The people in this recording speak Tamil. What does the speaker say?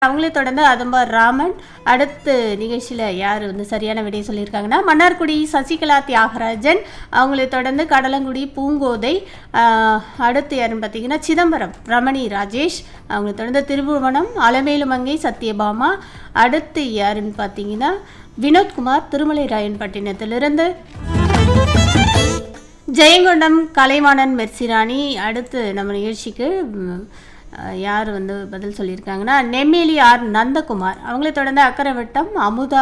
அவங்களே தொடர்ந்து அதம்பார் ராமன் அடுத்து நிகழ்ச்சியில் யார் வந்து சரியான விடையை சொல்லியிருக்காங்கன்னா மன்னார்குடி சசிகலா தியாகராஜன் அவங்களே தொடர்ந்து கடலங்குடி பூங்கோதை ஆஹ், அடுத்து யாருன்னு பார்த்தீங்கன்னா சிதம்பரம் ரமணி ராஜேஷ் அவங்களை தொடர்ந்து திருபுவனம் அலமேலுமங்கை சத்யபாமா அடுத்து யாருன்னு பார்த்தீங்கன்னா வினோத்குமார் திருமலை ராயன்பட்டினத்திலிருந்து ஜெயங்கொண்டம் கலைவாணன் மெர்சிராணி அடுத்து நம்ம நிகழ்ச்சிக்கு ம், அஹ், யார் வந்து பதில் சொல்லியிருக்காங்கன்னா நெம்மேலி ஆர் நந்தகுமார் அவங்களை தொடர்ந்து அக்கரவட்டம் அமுதா